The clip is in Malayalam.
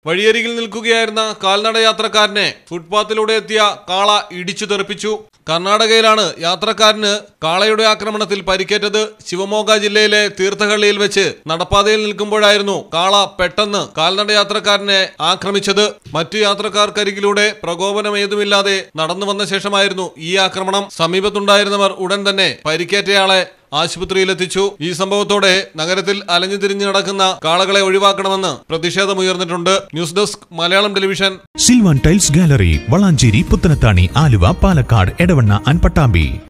വഴിയരികിൽ നിൽക്കുകയായിരുന്ന കാൽനട യാത്രക്കാരനെ ഫുട്പാത്തിലൂടെ എത്തിയ കാള ഇടിച്ചു തെറിപ്പിച്ചു കർണാടകയിലാണ് യാത്രക്കാരന് കാളയുടെ ആക്രമണത്തിൽ പരിക്കേറ്റത് ശിവമോഗ ജില്ലയിലെ തീർത്ഥഹള്ളിയിൽ വെച്ച് നടപ്പാതയിൽ നിൽക്കുമ്പോഴായിരുന്നു കാള പെട്ടെന്ന് കാൽനട യാത്രക്കാരനെ ആക്രമിച്ചത് മറ്റു യാത്രക്കാർക്കരികിലൂടെ പ്രകോപനം ഏതുമില്ലാതെ നടന്നു വന്ന ശേഷമായിരുന്നു ഈ ആക്രമണം സമീപത്തുണ്ടായിരുന്നവർ ഉടൻ തന്നെ പരിക്കേറ്റയാളെ ആശുപത്രിയിലെത്തിച്ചു ഈ സംഭവത്തോടെ നഗരത്തിൽ അലഞ്ഞു തിരിഞ്ഞു നടക്കുന്ന കാളകളെ ഒഴിവാക്കണമെന്ന് പ്രതിഷേധമുയർന്നിട്ടുണ്ട് news desk Malayalam television Silvan tiles gallery Valanchery Puthanathani Aluva Palakkad Edavanna and Pattambi